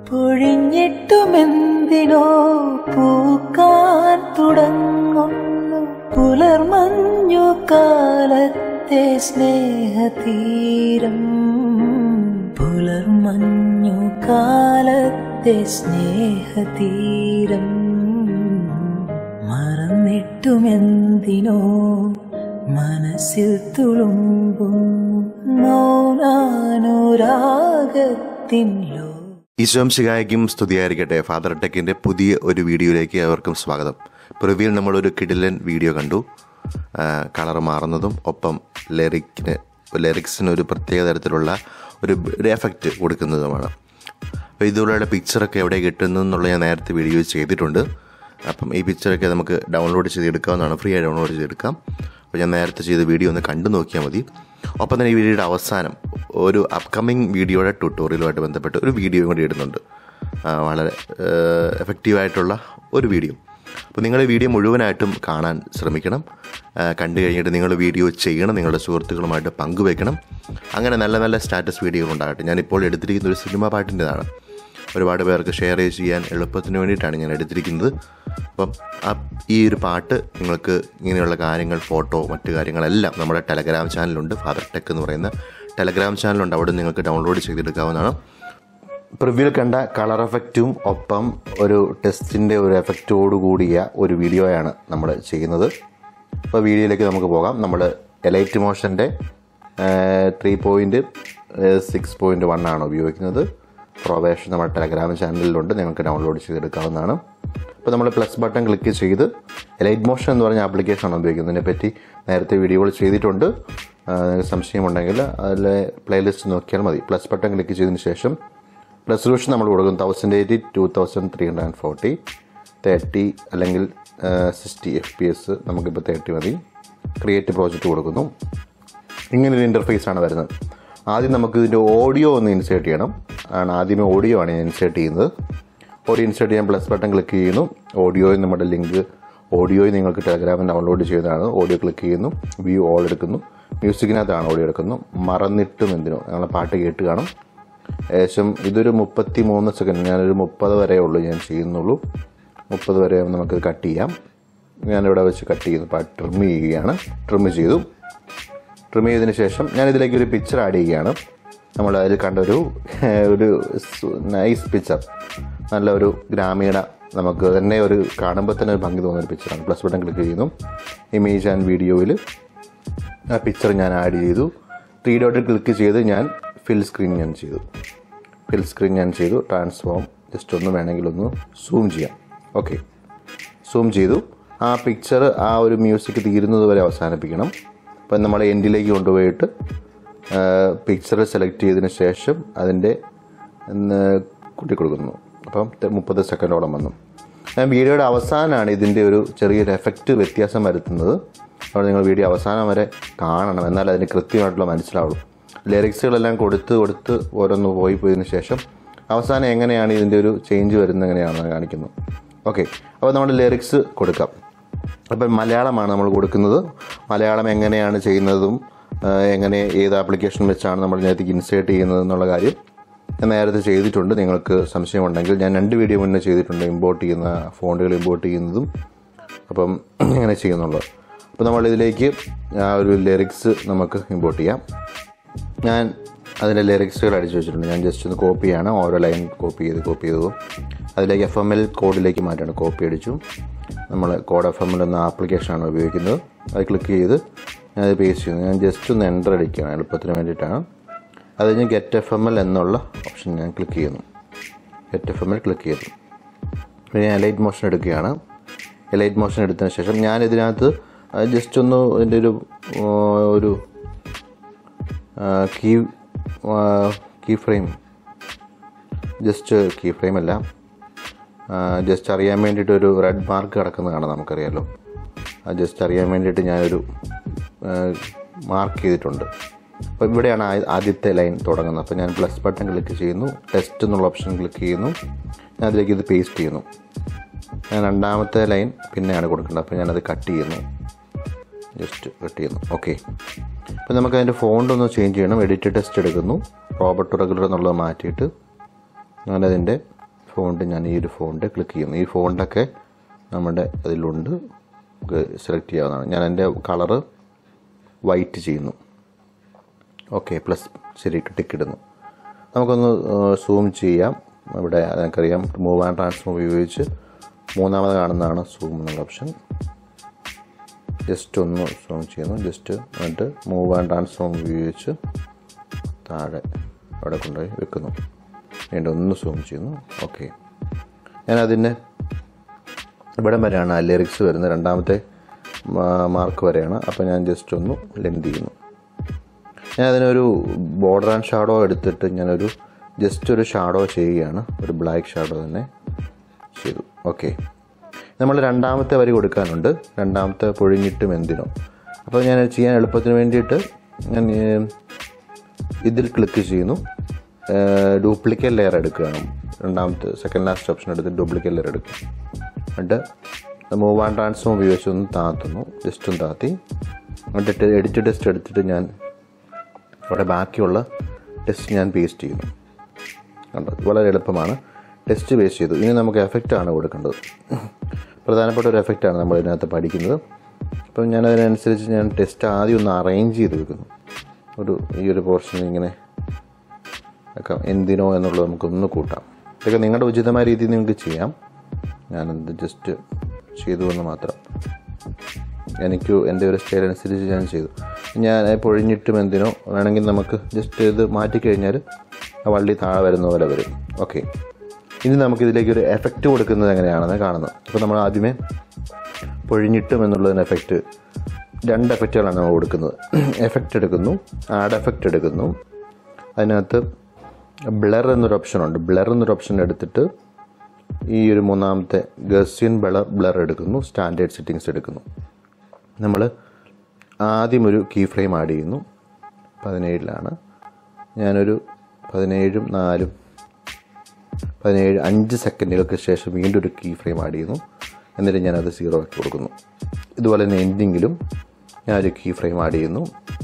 പൊഴിഞ്ഞിട്ടുമെന്തിനോ പൂക്കാൻ തുടങ്ങുന്നു പുലർമഞ്ഞു കാലത്തെ സ്നേഹതീരം പുലർമഞ്ഞു കാലത്തെ സ്നേഹതീരം മറന്നിട്ടുമെന്തിനോ മനസ്സിൽ തുളുമ്പുന്നു മൗനാനുരാഗത്തിൻ ലോ ഈശോം ശികായക്കും സ്തുതിയായിരിക്കട്ടെ ഫാദർ ടെക്കിൻ്റെ പുതിയ ഒരു വീഡിയോയിലേക്ക് അവർക്കും സ്വാഗതം പ്രിവ്യൂവിൽ നമ്മളൊരു കിടിലൻ വീഡിയോ കണ്ടു കളർ മാറുന്നതും ഒപ്പം ലിറിക്കിന് ലിറിക്സിന് ഒരു പ്രത്യേക തരത്തിലുള്ള ഒരു ഒരു എഫക്റ്റ് കൊടുക്കുന്നതുമാണ് അപ്പോൾ ഇതുപോലെയുള്ള പിക്ചറൊക്കെ എവിടെ കിട്ടുന്നു എന്നുള്ള ഞാൻ നേരത്തെ വീഡിയോ ചെയ്തിട്ടുണ്ട് അപ്പം ഈ പിക്ചറൊക്കെ നമുക്ക് ഡൗൺലോഡ് ചെയ്തെടുക്കാവുന്നതാണ് ഫ്രീ ആയി ഡൗൺലോഡ് ചെയ്തെടുക്കാം അപ്പോൾ ഞാൻ നേരത്തെ ചെയ്ത വീഡിയോ ഒന്ന് കണ്ടു നോക്കിയാൽ മതി ഒപ്പം തന്നെ ഈ വീഡിയോയുടെ അവസാനം ഒരു അപ്കമിങ് വീഡിയോയുടെ ട്യൂട്ടോറിയലുമായിട്ട് ബന്ധപ്പെട്ട് ഒരു വീഡിയോ കൂടി ഇടുന്നുണ്ട് ആ, വളരെ എഫക്റ്റീവായിട്ടുള്ള ഒരു വീഡിയോ അപ്പോൾ നിങ്ങൾ ഈ വീഡിയോ മുഴുവനായിട്ടും കാണാൻ ശ്രമിക്കണം ആ, കണ്ടു കഴിഞ്ഞിട്ട് നിങ്ങൾ വീഡിയോ ചെയ്യണം നിങ്ങളുടെ സുഹൃത്തുക്കളുമായിട്ട് പങ്കുവെക്കണം അങ്ങനെ നല്ല നല്ല സ്റ്റാറ്റസ് വീഡിയോകൾ ഉണ്ടാകട്ടെ ഞാനിപ്പോൾ എടുത്തിരിക്കുന്ന ഒരു സിനിമ പാട്ടിൻ്റെതാണ് ഒരുപാട് പേർക്ക് ഷെയർ ചെയ്യാൻ എളുപ്പത്തിന് വേണ്ടിയിട്ടാണ് ഞാൻ എടുത്തിരിക്കുന്നത് അപ്പം ആ ഈ ഒരു പാട്ട് നിങ്ങൾക്ക് ഇങ്ങനെയുള്ള കാര്യങ്ങൾ ഫോട്ടോ മറ്റു കാര്യങ്ങളെല്ലാം നമ്മുടെ ടെലഗ്രാം ചാനലുണ്ട് ഫാദർ ടെക് എന്ന് പറയുന്ന ടെലഗ്രാം ചാനലുണ്ട് അവിടെ നിങ്ങൾക്ക് ഡൗൺലോഡ് ചെയ്തെടുക്കാവുന്നതാണ് പ്രിവ്യൂവിൽ കണ്ട കളർ എഫക്റ്റും ഒപ്പം ഒരു ടെസ്റ്റിൻ്റെ ഒരു എഫക്റ്റോട് കൂടിയ ഒരു വീഡിയോയാണ് നമ്മൾ ചെയ്യുന്നത് അപ്പോൾ വീഡിയോയിലേക്ക് നമുക്ക് പോകാം നമ്മൾ എലൈറ്റ് മോഷൻ്റെ three point six point one ആണ് ഉപയോഗിക്കുന്നത് പ്രൊവേഷൻ നമ്മുടെ ടെലഗ്രാം ചാനലിലുണ്ട് നിങ്ങൾക്ക് ഡൗൺലോഡ് ചെയ്തെടുക്കാവുന്നതാണ് അപ്പോൾ നമ്മൾ പ്ലസ് ബട്ടൺ ക്ലിക്ക് ചെയ്ത് എലൈറ്റ് മോഷൻ എന്ന് പറഞ്ഞ ആപ്ലിക്കേഷനാണ് ഉപയോഗിക്കുന്നതിനെ പറ്റി നേരത്തെ വീഡിയോകൾ ചെയ്തിട്ടുണ്ട് ആ, നിങ്ങൾക്ക് സംശയമുണ്ടെങ്കിൽ അതിലെ പ്ലേലിസ്റ്റ് നോക്കിയാൽ മതി പ്ലസ് ബട്ടൺ ക്ലിക്ക് ചെയ്തതിന് ശേഷം റെസൊല്യൂഷൻ നമ്മൾ കൊടുക്കും thousand eighty two thousand three hundred and forty thirty അല്ലെങ്കിൽ സിക്സ്റ്റി എഫ് പി എസ് നമുക്കിപ്പോൾ തേർട്ടി മതി ക്രിയേറ്റ് പ്രോജക്റ്റ് കൊടുക്കുന്നു ഇങ്ങനൊരു ഇൻ്റർഫേസ് ആണ് വരുന്നത് ആദ്യം നമുക്ക് ഇതിൻ്റെ ഓഡിയോ ഒന്ന് ഇൻസേർട്ട് ചെയ്യണം ആണ് ആദ്യമേ ഓഡിയോ ആണ് ഞാൻ ഇൻസേർട്ട് ചെയ്യുന്നത് ഓഡിയോ ഇൻസേർട്ട് ചെയ്യാൻ പ്ലസ് ബട്ടൺ ക്ലിക്ക് ചെയ്യുന്നു ഓഡിയോയിൽ നമ്മുടെ ലിങ്ക് ഓഡിയോയിൽ നിങ്ങൾക്ക് ടെലഗ്രാമിൽ ഡൗൺലോഡ് ചെയ്യുന്നതാണ് ഓഡിയോ ക്ലിക്ക് ചെയ്യുന്നു വ്യൂ ഓൾ എടുക്കുന്നു മ്യൂസിക്കിനകത്താണ് ഓഡിയോ എടുക്കുന്നു മറന്നിട്ടും എന്തിനോ ഞങ്ങളെ പാട്ട് കേട്ട് കാണും ഏകദേശം ഇതൊരു മുപ്പത്തി മൂന്ന് സെക്കൻഡ് ഞാനൊരു മുപ്പത് വരെ ഉള്ളൂ ഞാൻ ചെയ്യുന്നുള്ളൂ മുപ്പത് വരെ നമുക്ക് കട്ട് ചെയ്യാം ഞാനിവിടെ വെച്ച് കട്ട് ചെയ്യുന്നു പാട്ട് ട്രിം ചെയ്യുകയാണ് ട്രിം ചെയ്തു ട്രിം ചെയ്തതിന് ശേഷം ഞാൻ ഇതിലേക്ക് ഒരു പിക്ചർ ആഡ് ചെയ്യുകയാണ് നമ്മൾ അതിൽ കണ്ട ഒരു ഒരു നൈസ് പിക്ചർ നല്ല ഒരു ഗ്രാമീണ നമുക്ക് തന്നെ ഒരു കാണുമ്പോൾ തന്നെ ഒരു ഭംഗി തോന്നുന്ന ഒരു പിക്ചറാണ് പ്ലസ് ബട്ടൺ ക്ലിക്ക് ചെയ്യുന്നു ഇമേജ് ആൻഡ് വീഡിയോയിൽ ആ പിക്ചർ ഞാൻ ആഡ് ചെയ്തു ത്രീ ഡോട്ടിൽ ക്ലിക്ക് ചെയ്ത് ഞാൻ ഫിൽ സ്ക്രീൻ ഞാൻ ചെയ്തു ഫിൽ സ്ക്രീൻ ഞാൻ ചെയ്തു ട്രാൻസ്ഫോം ജസ്റ്റ് ഒന്ന് വേണമെങ്കിൽ ഒന്ന് സൂം ചെയ്യാം ഓക്കെ സൂം ചെയ്തു ആ പിക്ചർ ആ ഒരു മ്യൂസിക് തീരുന്നത് വരെ അവസാനിപ്പിക്കണം അപ്പം നമ്മൾ എൻഡിലേക്ക് കൊണ്ടുപോയിട്ട് പിക്ചർ സെലക്ട് ചെയ്തതിന് ശേഷം അതിൻ്റെ കൂട്ടി കൊടുക്കുന്നു അപ്പം ത- മുപ്പത് സെക്കൻഡോളം വന്നു ഞാൻ വീഡിയോയുടെ അവസാനമാണ് ഇതിൻ്റെ ഒരു ചെറിയൊരു എഫക്റ്റ് വ്യത്യാസം വരുത്തുന്നത് അപ്പോൾ നിങ്ങൾ വീഡിയോ അവസാനം വരെ കാണണം എന്നാൽ അതിന് കൃത്യമായിട്ടുള്ള മനസ്സിലാവുള്ളൂ ലിറിക്സുകളെല്ലാം കൊടുത്ത് കൊടുത്ത് ഓരോന്ന് പോയി പോയതിനു ശേഷം അവസാനം എങ്ങനെയാണ് ഇതിൻ്റെ ഒരു ചേഞ്ച് വരുന്നത് എങ്ങനെയാണെന്ന് കാണിക്കുന്നു ഓക്കെ അപ്പോൾ നമ്മൾ ലിറിക്സ് കൊടുക്കാം അപ്പം മലയാളമാണ് നമ്മൾ കൊടുക്കുന്നത് മലയാളം എങ്ങനെയാണ് ചെയ്യുന്നതും ആ, എങ്ങനെ ഏത് ആപ്ലിക്കേഷൻ വെച്ചാണ് നമ്മൾ ഇതിനകത്തേക്ക് ഇൻസേർട്ട് ചെയ്യുന്നത് എന്നുള്ള കാര്യം ഞാൻ നേരത്തെ ചെയ്തിട്ടുണ്ട് നിങ്ങൾക്ക് സംശയമുണ്ടെങ്കിൽ ഞാൻ രണ്ട് വീഡിയോ മുന്നേ ചെയ്തിട്ടുണ്ട് ഇമ്പോർട്ട് ചെയ്യുന്ന ഫോണ്ടുകൾ ഇമ്പോർട്ട് ചെയ്യുന്നതും അപ്പം എങ്ങനെ ചെയ്യുന്നുള്ളത് അപ്പോൾ നമ്മൾ ഇതിലേക്ക് ആ ഒരു ലിറിക്സ് നമുക്ക് ഇമ്പോർട്ട് ചെയ്യാം ഞാൻ അതിൻ്റെ ലിറിക്സുകൾ അടിച്ചു വെച്ചിട്ടുണ്ട് ഞാൻ ജസ്റ്റ് ഒന്ന് കോപ്പി ചെയ്യാണ് ഓരോ ലൈൻ കോപ്പി ചെയ്ത് കോപ്പി ചെയ്തതും അതിലേക്ക് എഫ് എം എൽ കോഡിലേക്ക് മാറ്റാണ് കോപ്പി അടിച്ചു നമ്മൾ കോഡ് എഫ് എം എൽ എന്ന ആപ്ലിക്കേഷനാണ് ഉപയോഗിക്കുന്നത് അത് ക്ലിക്ക് ചെയ്ത് ഞാനത് പേസ്റ്റ് ചെയ്യുന്നു ഞാൻ ജസ്റ്റ് ഒന്ന് എൻ്റർ അടിക്കുകയാണ് എളുപ്പത്തിന് വേണ്ടിയിട്ടാണ് അത് കഴിഞ്ഞ് ഗെറ്റ് എഫ് എം എൽ എന്നുള്ള ഓപ്ഷൻ ഞാൻ ക്ലിക്ക് ചെയ്യുന്നു get F M L click ചെയ്തു പിന്നെ ഞാൻ ലൈറ്റ് മോഷൻ എടുക്കുകയാണ് ലൈറ്റ് മോഷൻ എടുത്തതിന് ശേഷം ഞാൻ ഇതിനകത്ത് ജസ്റ്റ് ഒന്ന് ഇതിൻ്റെ ഒരു ആ, ഒരു key key frame just key frame അല്ല ജസ്റ്റ് അറിയാൻ വേണ്ടിയിട്ട് ഒരു റെഡ് മാർക്ക് കിടക്കുന്നത് കാണാം നമുക്കറിയാലോ അത് ജസ്റ്റ് അറിയാൻ വേണ്ടിയിട്ട് ഞാനൊരു മാർക്ക് ചെയ്തിട്ടുണ്ട് അപ്പോൾ ഇവിടെയാണ് ആ- ആദ്യത്തെ ലൈൻ തുടങ്ങുന്നത് അപ്പോൾ ഞാൻ പ്ലസ് ബട്ടൺ ക്ലിക്ക് ചെയ്യുന്നു ടെസ്റ്റ് എന്നുള്ള ഓപ്ഷൻ ക്ലിക്ക് ചെയ്യുന്നു ഞാൻ അതിലേക്ക് ഇത് പേസ്റ്റ് ചെയ്യുന്നു ഞാൻ രണ്ടാമത്തെ ലൈൻ പിന്നെയാണ് കൊടുക്കേണ്ടത് അപ്പോൾ ഞാനത് കട്ട് ചെയ്യുന്നു ജസ്റ്റ് കട്ട് ചെയ്യുന്നു ഓക്കെ അപ്പോൾ നമുക്ക് അതിൻ്റെ ഫോണ്ട് ഒന്ന് ചേഞ്ച് ചെയ്യണം എഡിറ്റ് ടെസ്റ്റ് എടുക്കുന്നു റോബർട്ട് റെഗുലർ എന്നുള്ളത് മാറ്റിയിട്ട് ഞാനതിൻ്റെ ഫോണ്ട് ഞാൻ ഈ ഒരു ഫോണ്ട് ക്ലിക്ക് ചെയ്യുന്നു ഈ ഫോണ്ടൊക്കെ നമ്മുടെ അതിലുണ്ട് സെലക്ട് ചെയ്യാവുന്നതാണ് ഞാൻ എൻ്റെ കളറ് വൈറ്റ് ചെയ്യുന്നു ഓക്കെ പ്ലസ് ശരി ടിക്ക് ഇടുന്നു നമുക്കൊന്ന് സൂം ചെയ്യാം ഇവിടെ നമുക്കറിയാം മൂവ് ആൻഡ് ട്രാൻസ്ഫോം ഉപയോഗിച്ച് മൂന്നാമത് കാണുന്നതാണ് സൂം എന്നുള്ള ഓപ്ഷൻ ജസ്റ്റ് ഒന്ന് സൂം ചെയ്യുന്നു ജസ്റ്റ് എന്നിട്ട് മൂവ് ആൻഡ് ട്രാൻസ്ഫോം ഉപയോഗിച്ച് താഴെ അവിടെ കൊണ്ടുപോയി വെക്കുന്നു വീണ്ടും ഒന്ന് സൂം ചെയ്യുന്നു ഓക്കെ ഞാൻ അതിന് ഇവിടം വരെയാണ് ആ ലിറിക്സ് വരുന്നത് രണ്ടാമത്തെ മാർക്ക് വരെയാണ് അപ്പോൾ ഞാൻ ജസ്റ്റ് ഒന്ന് ലെൻത് ചെയ്യുന്നു ഞാൻ അതിനൊരു ബോർഡർ ആൻഡ് ഷാഡോ എടുത്തിട്ട് ഞാനൊരു ജസ്റ്റ് ഒരു ഷാഡോ ചെയ്യുകയാണ് ഒരു ബ്ലാക്ക് ഷാഡോ തന്നെ ചെയ്തു ഓക്കെ നമ്മൾ രണ്ടാമത്തെ വരി കൊടുക്കാനുണ്ട് രണ്ടാമത്തെ പൊഴിഞ്ഞിട്ടും എന്തിനോ അപ്പോൾ ഞാൻ ചെയ്യാൻ എളുപ്പത്തിന് വേണ്ടിയിട്ട് ഞാൻ ഏഹ്, ഇതിൽ ക്ലിക്ക് ചെയ്യുന്നു ഡ്യൂപ്ലിക്കേറ്റ് ലെയർ എടുക്കുകയാണ് രണ്ടാമത്തെ സെക്കൻഡ് ലാസ്റ്റ് ഓപ്ഷൻ എടുത്ത് ഡ്യൂപ്ലിക്കേറ്റ് ലെയർ എടുക്കും എന്നിട്ട് മൂവ് ആൻഡ് ട്രാൻസ്ഫോം ഉപയോഗിച്ച് ഒന്ന് താത്തുന്നു ജസ്റ്റ് ഒന്ന് താത്തി എന്നിട്ട് എഡിറ്റ് ടെസ്റ്റ് എടുത്തിട്ട് ഞാൻ അവിടെ ബാക്കിയുള്ള ടെസ്റ്റ് ഞാൻ പേസ്റ്റ് ചെയ്യുന്നു കണ്ടോ വളരെ എളുപ്പമാണ് ടെസ്റ്റ് പേസ്റ്റ് ചെയ്തു ഇനി നമുക്ക് എഫക്റ്റ് ആണ് കൊടുക്കേണ്ടത് പ്രധാനപ്പെട്ട ഒരു എഫക്റ്റാണ് നമ്മൾ ഇതിനകത്ത് പഠിക്കുന്നത് അപ്പം ഞാൻ അതിനനുസരിച്ച് ഞാൻ ടെസ്റ്റ് ആദ്യം ഒന്ന് അറേഞ്ച് ചെയ്ത് വെക്കുന്നു ഒരു ഈ ഒരു പോർഷൻ ഇങ്ങനെ ഒക്കെ എന്തിനോ എന്നുള്ളത് നമുക്കൊന്ന് കൂട്ടാം ഇതൊക്കെ നിങ്ങളുടെ ഉചിതമായ രീതിയിൽ നിങ്ങൾക്ക് ചെയ്യാം ഞാനെന്ത് ജസ്റ്റ് ചെയ്തു എന്ന് മാത്രം എനിക്ക് എൻ്റെ ഒരു സ്റ്റൈൽ അനുസരിച്ച് ഞാൻ ചെയ്തു ഞാൻ പൊഴിഞ്ഞിട്ടും എന്തിനോ വേണമെങ്കിൽ നമുക്ക് ജസ്റ്റ് ഇത് മാറ്റിക്കഴിഞ്ഞാൽ ആ വള്ളി താഴെ വരുന്ന പോലെ വരും ഓക്കെ ഇനി നമുക്ക് ഇതിലേക്ക് ഒരു എഫക്റ്റ് കൊടുക്കുന്നത് എങ്ങനെയാണെന്ന് കാണുന്നത് അപ്പോൾ നമ്മൾ ആദ്യമേ പൊഴിഞ്ഞിട്ടും എന്നുള്ളതിന് എഫക്റ്റ് രണ്ട് എഫക്റ്റുകളാണ് നമ്മൾ കൊടുക്കുന്നത് എഫക്റ്റ് എടുക്കുന്നു ആഡ് എഫക്റ്റ് എടുക്കുന്നു അതിനകത്ത് ബ്ലർ എന്നൊരു ഓപ്ഷൻ ഉണ്ട് ബ്ലർ എന്നൊരു ഓപ്ഷൻ എടുത്തിട്ട് ഈ ഒരു മൂന്നാമത്തെ ഗസ്യൻ ബ്ലർ ബ്ലർ എടുക്കുന്നു സ്റ്റാൻഡേർഡ് സെറ്റിങ്സ് എടുക്കുന്നു നമ്മൾ ആദ്യം ഒരു കീ ഫ്രെയിം ആഡ് ചെയ്യുന്നു പതിനേഴിലാണ് ഞാനൊരു പതിനേഴും നാലും പതിനേഴ് അഞ്ച് സെക്കൻഡുകൾക്ക് ശേഷം വീണ്ടും ഒരു കീ ഫ്രെയിം ആഡ് ചെയ്യുന്നു എന്നിട്ട് ഞാനത് സീറോ ആക്കി കൊടുക്കുന്നു ഇതുപോലെ തന്നെ എൻഡിങ്ങിലും ഞാനൊരു കീ ഫ്രെയിം ആഡ് ചെയ്യുന്നു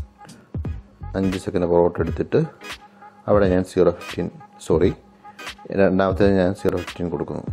അഞ്ച് സെക്കൻഡ് പുറകോട്ട് എടുത്തിട്ട് അവിടെ ഞാൻ സീറോ ഫിഫ്റ്റീൻ സോറി രണ്ടാമത്തേത് ഞാൻ സീറോ ഫിഫ്റ്റീൻ കൊടുക്കുന്നു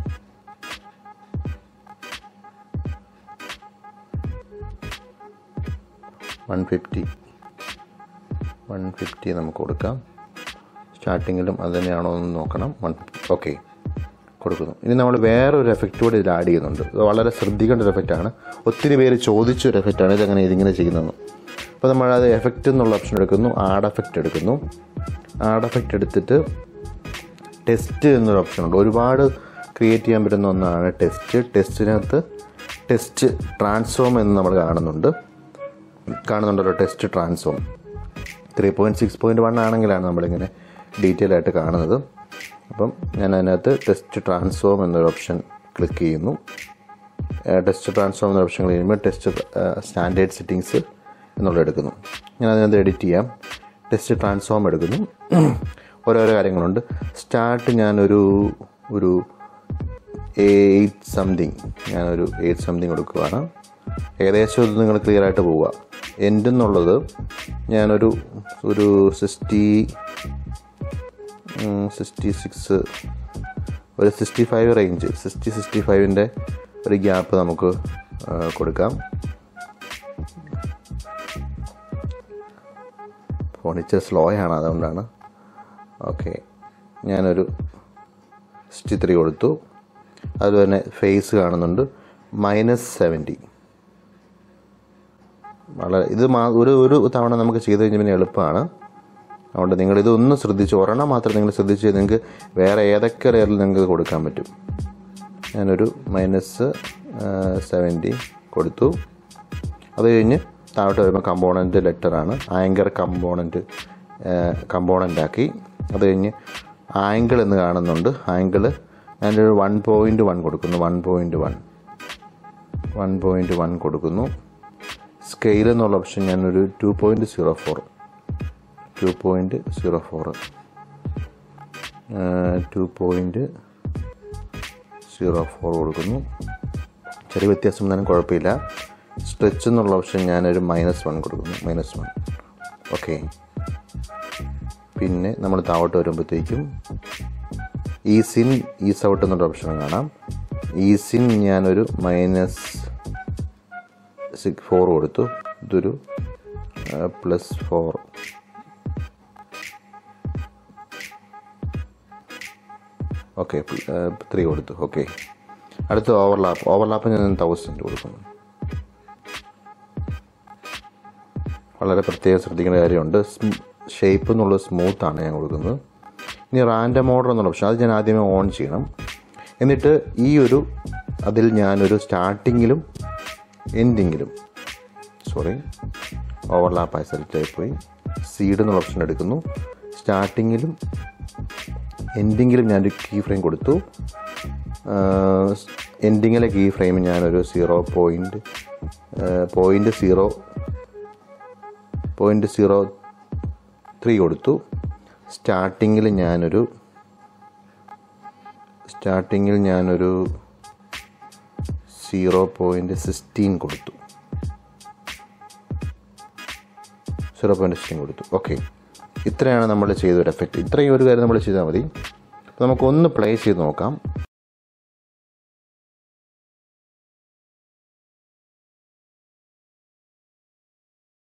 വൺ ഫിഫ്റ്റി വൺ ഫിഫ്റ്റി നമുക്ക് കൊടുക്കാം സ്റ്റാർട്ടിങ്ങിലും അത് തന്നെയാണോ എന്ന് നോക്കണം വൺ ഓക്കെ കൊടുക്കുന്നു ഇനി നമ്മൾ വേറൊരു എഫക്റ്റ് കൂടി ഇതിൽ ആഡ് ചെയ്യുന്നുണ്ട് ഇത് വളരെ ശ്രദ്ധിക്കേണ്ട ഒരു എഫക്റ്റാണ് ഒത്തിരി പേര് ചോദിച്ച ഒരു എഫക്റ്റാണ് ഇതെങ്ങനെ ഇതിങ്ങനെ ചെയ്യുന്നത് അപ്പോൾ നമ്മൾ അത് എഫക്റ്റ് എന്നുള്ള ഓപ്ഷൻ എടുക്കുന്നു ആഡ് എഫക്റ്റ് എടുക്കുന്നു ആഡ് എഫക്റ്റ് എടുത്തിട്ട് ടെസ്റ്റ് എന്നൊരു ഓപ്ഷൻ ഉണ്ട് ഒരുപാട് ക്രിയേറ്റ് ചെയ്യാൻ പറ്റുന്ന ഒന്നാണ് ടെസ്റ്റ് ടെസ്റ്റിനകത്ത് ടെസ്റ്റ് ട്രാൻസ്ഫോം എന്ന് നമ്മൾ കാണുന്നുണ്ട് കാണുന്നുണ്ടല്ലോ text transform three point six point one ആണെങ്കിലാണ് നമ്മളിങ്ങനെ ഡീറ്റെയിൽ ആയിട്ട് കാണുന്നത് അപ്പം ഞാൻ അതിനകത്ത് ടെസ്റ്റ് ട്രാൻസ്ഫോം എന്നൊരു ഓപ്ഷൻ ക്ലിക്ക് ചെയ്യുന്നു ടെസ്റ്റ് ട്രാൻസ്ഫോം എന്നൊരു ഓപ്ഷൻ കഴിയുമ്പോൾ ടെസ്റ്റ് സ്റ്റാൻഡേർഡ് സെറ്റിങ്സ് എന്നുള്ളത് എടുക്കുന്നു ഞാൻ അതിനകത്ത് എഡിറ്റ് ചെയ്യാം ടെസ്റ്റ് ട്രാൻസ്ഫോം എടുക്കുന്നു ഓരോരോ കാര്യങ്ങളുണ്ട് സ്റ്റാർട്ട് ഞാനൊരു ഒരു എയ്റ്റ് സംതിങ് ഞാനൊരു എയ്റ്റ് സംതിങ് കൊടുക്കുകയാണ് ഏകദേശം ഇത് നിങ്ങൾ ക്ലിയർ ആയിട്ട് പോവുക എൻ്റെ എന്നുള്ളത് ഞാനൊരു ഒരു സിക്സ്റ്റി സിക്സ്റ്റി സിക്സ് ഒരു sixty five range sixty sixty ഫൈവിൻ്റെ ഒരു ഗ്യാപ്പ് നമുക്ക് ആ, കൊടുക്കാം ഫോൺ ഇച്ചിരി സ്ലോ ആണ് അതുകൊണ്ടാണ് ഓക്കെ ഞാനൊരു സിക്സ്റ്റി ത്രീ കൊടുത്തു അതുപോലെ തന്നെ ഫേസ് കാണുന്നുണ്ട് മൈനസ് സെവൻറ്റി വളരെ ഇത് മാ- ഒരു ഒരു തവണ നമുക്ക് ചെയ്ത് കഴിഞ്ഞാൽ പിന്നെ എളുപ്പമാണ് അതുകൊണ്ട് നിങ്ങൾ ഇതൊന്ന് ശ്രദ്ധിച്ച് ഒരെണ്ണം മാത്രം നിങ്ങൾ ശ്രദ്ധിച്ച് നിങ്ങൾക്ക് വേറെ ഏതൊക്കെ ലെയറിൽ നിങ്ങൾക്ക് കൊടുക്കാൻ പറ്റും ഞാനൊരു മൈനസ് സെവൻറ്റി കൊടുത്തു അത് കഴിഞ്ഞ് താഴോട്ട് വരുമ്പോൾ കമ്പോണൻറ്റ് ലെറ്ററാണ് ആങ്കർ കമ്പോണൻറ്റ് കമ്പോണൻ്റ് ആക്കി അത് കഴിഞ്ഞ് ആംഗിൾ എന്ന് കാണുന്നുണ്ട് ആംഗിൾ ഞാനൊരു വൺ പോയിൻറ്റ് വൺ കൊടുക്കുന്നു one point one one point one കൊടുക്കുന്നു സ്കെയിൽ എന്നുള്ള ഓപ്ഷൻ ഞാനൊരു two point zero four two point zero four two point zero four കൊടുക്കുന്നു ചെറിയ വ്യത്യാസം എന്നാലും കുഴപ്പമില്ല സ്ട്രെച്ച് എന്നുള്ള ഓപ്ഷൻ ഞാനൊരു മൈനസ് വൺ കൊടുക്കുന്നു മൈനസ് വൺ ഓക്കെ പിന്നെ നമ്മൾ താഴോട്ട് വരുമ്പോഴത്തേക്കും ഈസ് ഇൻ ഈസ് ഔട്ട് എന്നൊരു ഓപ്ഷൻ കാണാം ഈസ് ഇൻ ഞാനൊരു മൈനസ് സിക്സ് ഫോർ കൊടുത്തു ഇതൊരു പ്ലസ് ഫോർ ഓക്കെ ത്രീ കൊടുത്തു ഓക്കെ അടുത്ത ഓവർലാപ്പ് ഓവർലാപ്പ് ഞാൻ തൗസൻഡ് കൊടുക്കുന്നു വളരെ പ്രത്യേകം ശ്രദ്ധിക്കേണ്ട കാര്യമുണ്ട് ഷേപ്പ് എന്നുള്ളത് സ്മൂത്ത് ആണ് ഞാൻ കൊടുക്കുന്നത് ഇനി റാൻഡം ഓർഡർ എന്നുള്ള ഓപ്ഷൻ അത് ഞാൻ ആദ്യമേ ഓൺ ചെയ്യണം എന്നിട്ട് ഈ ഒരു അതിൽ ഞാനൊരു സ്റ്റാർട്ടിങ്ങിലും എൻഡിങ്ങിലും സോറി ഓവർലാപ്പായി സെലക്ട് ആയിപ്പോയി സീഡ് എന്നുള്ള ഓപ്ഷൻ എടുക്കുന്നു സ്റ്റാർട്ടിങ്ങിലും എൻഡിങ്ങിലും ഞാനൊരു കീ ഫ്രെയിം കൊടുത്തു എൻഡിങ്ങിലെ കീ ഫ്രെയിം ഞാനൊരു zero point point zero point zero three കൊടുത്തു സ്റ്റാർട്ടിങ്ങിൽ ഞാനൊരു സ്റ്റാർട്ടിങ്ങിൽ ഞാനൊരു സീറോ പോയിൻറ്റ് സിക്സ്റ്റീൻ കൊടുത്തു സീറോ പോയിൻറ്റ് സിക്സ്റ്റീൻ കൊടുത്തു ഓക്കെ ഇത്രയാണ് നമ്മൾ ചെയ്തൊരു എഫക്റ്റ് ഇത്രയും ഒരു കാര്യം നമ്മൾ ചെയ്താൽ മതി നമുക്കൊന്ന് പ്ലേ ചെയ്ത് നോക്കാം